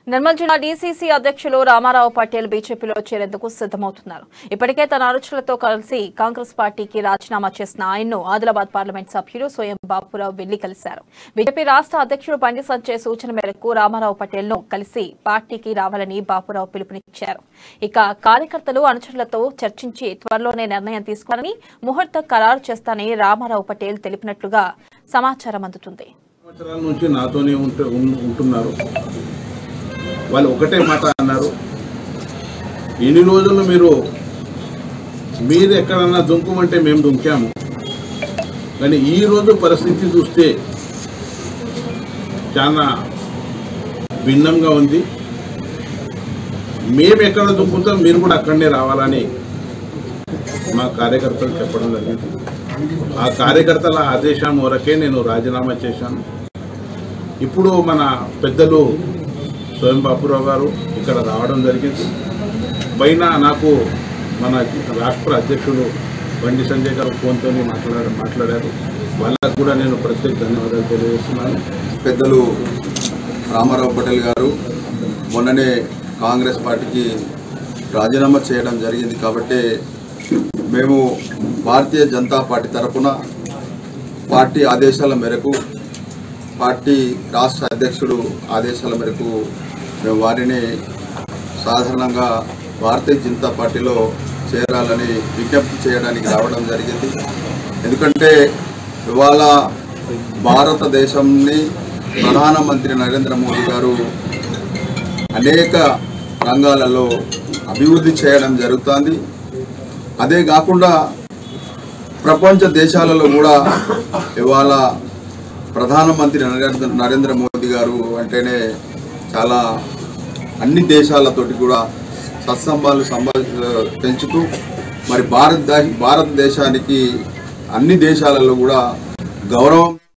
నిర్మల్ జిల్లా డీసీసీ అధ్యక్షులు రామారావు పటేల్ బీజేపీలో చేరేందుకు సిద్దమవుతున్నారు ఇప్పటికే తన అనుచరులతో కలిసి కాంగ్రెస్ పార్టీకి రాజీనామా చేసిన ఆయన్ను ఆదిలాబాద్ పార్లమెంట్ సభ్యులు స్వయం బాపురావు వెళ్లి కలిశారు బీజేపీ రాష్ట్ర అధ్యక్షుడు బండి సంజయ్ సూచన మేరకు రామారావు పటేల్ ను కలిసి పార్టీకి రావాలని బాపురావు పిలుపునిచ్చారు ఇక కార్యకర్తలు అనుచరులతో చర్చించి త్వరలోనే నిర్ణయం తీసుకోవాలని ముహూర్త ఖరారు చేస్తానని రామారావు పటేల్ తెలిపినట్లుగా సమాచారం అందుతుంది సంవత్సరాల నుంచి నాతోనే ఉంటు ఉన్- ఉంటున్నారు వాళ్ళు ఒకటే మాట అన్నారు ఎన్ని రోజులు మీరు మీరు ఎక్కడన్నా దుంకుమంటే మేము దుంకాము కానీ ఈ రోజు పరిస్థితి చూస్తే చాలా భిన్నంగా ఉంది మేము ఎక్కడ దుంకుతాం మీరు కూడా అక్కడనే రావాలని మా కార్యకర్తలు చెప్పడం జరిగింది ఆ కార్యకర్తల ఆదేశం వరకే నేను రాజీనామా చేశాను ఇప్పుడు మన పెద్దలు స్వయం బాపురావు గారు ఇక్కడ రావడం జరిగింది పైన నాకు మన రాష్ట్ర అధ్యక్షుడు బండి సంజయ్ గారు ఫోన్తో మాట్లాడ మాట్లాడారు వాళ్ళకు కూడా నేను ప్రత్యేక ధన్యవాదాలు తెలియజేస్తున్నాను పెద్దలు రామారావు పటేల్ గారు మొన్ననే కాంగ్రెస్ పార్టీకి రాజీనామా చేయడం జరిగింది కాబట్టి మేము భారతీయ జనతా పార్టీ తరఫున పార్టీ ఆదేశాల మేరకు పార్టీ రాష్ట్ర అధ్యక్షుడు ఆదేశాల మేరకు మేము వారిని సాధారణంగా భారతీయ జనతా పార్టీలో చేరాలని విజ్ఞప్తి చేయడానికి రావడం జరిగింది ఎందుకంటే ఇవాళ భారతదేశంని ప్రధానమంత్రి నరేంద్ర మోదీ గారు అనేక రంగాలలో అభివృద్ధి చేయడం జరుగుతుంది అదే కాకుండా ప్రపంచ దేశాలలో కూడా ఇవాళ ప్రధానమంత్రి నరేంద్ర నరేంద్ర మోదీ గారు అంటేనే చాలా అన్ని దేశాలతోటి కూడా సత్సంబాలు సంబా పెంచుతూ మరి భారతదేశ భారతదేశానికి అన్ని దేశాలలో కూడా గౌరవం